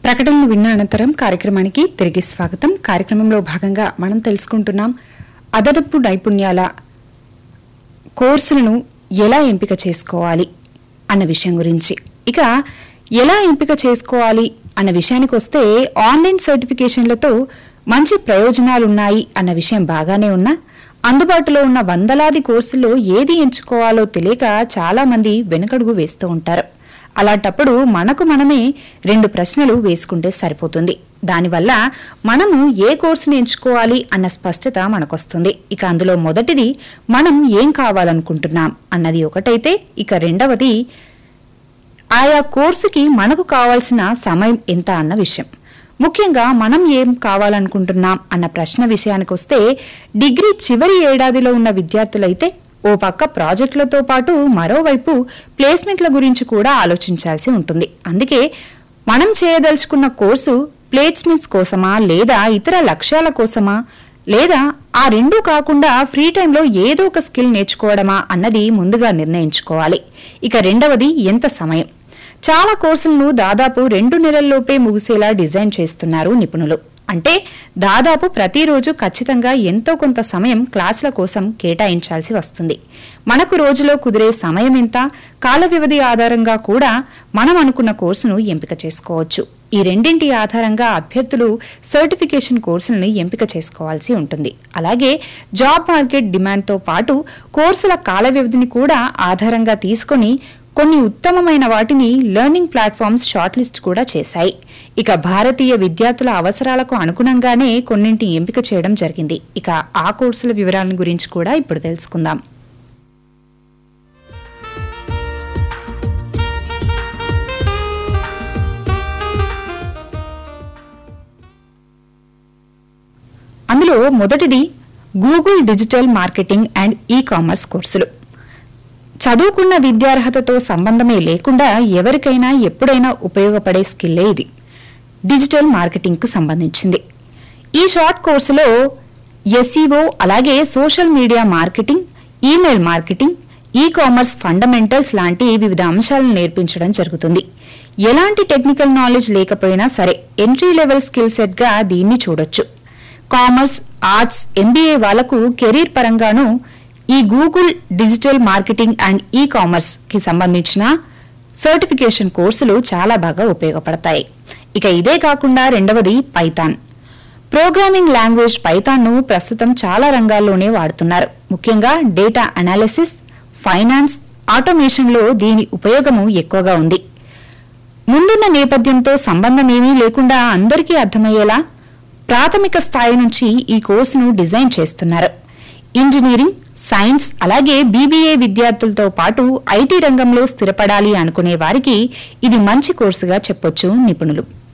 ప్రకటనలు విన్న అనంతరం కార్యక్రమానికి తిరిగి స్వాగతం కార్యక్రమంలో భాగంగా మనం తెలుసుకుంటున్నాం అదనపు నైపుణ్యాల కోర్సులను ఎలా ఎంపిక చేసుకోవాలి అన్న విషయం గురించి ఇక ఎలా ఎంపిక చేసుకోవాలి అన్న విషయానికి వస్తే ఆన్లైన్ సర్టిఫికేషన్లతో మంచి ప్రయోజనాలున్నాయి అన్న విషయం బాగానే ఉన్నా అందుబాటులో ఉన్న వందలాది కోర్సుల్లో ఏది ఎంచుకోవాలో తెలియక చాలా మంది వెనుకడుగు వేస్తూ ఉంటారు అలాంటప్పుడు మనకు మనమే రెండు ప్రశ్నలు వేసుకుంటే సరిపోతుంది దానివల్ల మనము ఏ కోర్సుని ఎంచుకోవాలి అన్న స్పష్టత మనకొస్తుంది ఇక అందులో మొదటిది మనం ఏం కావాలనుకుంటున్నాం అన్నది ఒకటైతే ఇక రెండవది ఆయా కోర్సుకి మనకు కావాల్సిన సమయం ఎంత అన్న విషయం ముఖ్యంగా మనం ఏం కావాలనుకుంటున్నాం అన్న ప్రశ్న విషయానికి వస్తే డిగ్రీ చివరి ఏడాదిలో ఉన్న విద్యార్థులైతే ఓ పక్క ప్రాజెక్టులతో పాటు మరోవైపు ప్లేస్మెంట్ల గురించి కూడా ఆలోచించాల్సి ఉంటుంది అందుకే మనం చేయదలుచుకున్న కోర్సు ప్లేస్మెంట్స్ కోసమా లేదా ఇతర లక్ష్యాల కోసమా లేదా ఆ రెండూ కాకుండా ఫ్రీ టైంలో ఏదో ఒక స్కిల్ నేర్చుకోవడమా అన్నది ముందుగా నిర్ణయించుకోవాలి ఇక రెండవది ఎంత సమయం చాలా కోర్సులను దాదాపు రెండు నెలల్లోపే ముగిసేలా డిజైన్ చేస్తున్నారు నిపుణులు అంటే దాదాపు ప్రతిరోజు ఖచ్చితంగా ఎంతో కొంత సమయం క్లాసుల కోసం కేటాయించాల్సి వస్తుంది మనకు రోజులో కుదిరే సమయం ఎంత కాల వ్యవధి ఆధారంగా కూడా మనం అనుకున్న కోర్సును ఎంపిక చేసుకోవచ్చు ఈ రెండింటి ఆధారంగా అభ్యర్థులు సర్టిఫికేషన్ కోర్సులను ఎంపిక చేసుకోవాల్సి ఉంటుంది అలాగే జాబ్ మార్కెట్ డిమాండ్తో పాటు కోర్సుల కాల వ్యవధిని కూడా ఆధారంగా తీసుకొని కొన్ని ఉత్తమమైన వాటిని లెర్నింగ్ ప్లాట్ఫామ్స్ షార్ట్ లిస్ట్ కూడా చేశాయి ఇక భారతీయ విద్యార్థుల అవసరాలకు అనుగుణంగానే కొన్నింటి ఎంపిక చేయడం జరిగింది ఇక ఆ కోర్సుల వివరాల గురించి కూడా ఇప్పుడు తెలుసుకుందాం అందులో మొదటిది Google digital marketing and e commerce కోర్సులు చదువుకున్న విద్యార్హతతో సంబంధమే లేకుండా ఎవరికైనా ఎప్పుడైనా ఉపయోగపడే స్కిల్లే ఇది డిజిటల్ మార్కెటింగ్కు సంబంధించింది ఈ షార్ట్ కోర్సులో ఎస్ఈఓ అలాగే social media marketing email marketing e commerce fundamentals లాంటి వివిధ అంశాలను నేర్పించడం జరుగుతుంది ఎలాంటి టెక్నికల్ నాలెడ్జ్ లేకపోయినా సరే ఎంట్రీ లెవెల్ స్కిల్ సెట్ గా దీన్ని చూడొచ్చు కామర్స్ ఆర్ట్స్ ఎంబీఏ వాళ్లకు కెరీర్ పరంగానూ ఈ Google digital marketing and e commerce కి సంబంధించిన సర్టిఫికేషన్ కోర్సులు చాలా బాగా ఉపయోగపడతాయి ఇక ఇదే కాకుండా రెండవది పైథాన్ ప్రోగ్రామింగ్ లాంగ్వేజ్ పైథాన్ను ప్రస్తుతం చాలా రంగాల్లోనే వాడుతున్నారు ముఖ్యంగా డేటా అనాలిసిస్ ఫైనాన్స్ ఆటోమేషన్లో దీని ఉపయోగము ఎక్కువగా ఉంది ముందున్న నేపథ్యంతో సంబంధమేమీ లేకుండా అందరికీ అర్థమయ్యేలా ప్రాథమిక స్థాయి నుంచి ఈ కోర్సును డిజైన్ చేస్తున్నారు ఇంజనీరింగ్ సైన్స్ అలాగే బీబీఏ విద్యార్థులతో పాటు ఐటీ రంగంలో స్థిరపడాలి అనుకునే వారికి ఇది మంచి కోర్సుగా చెప్పొచ్చు నిపుణులు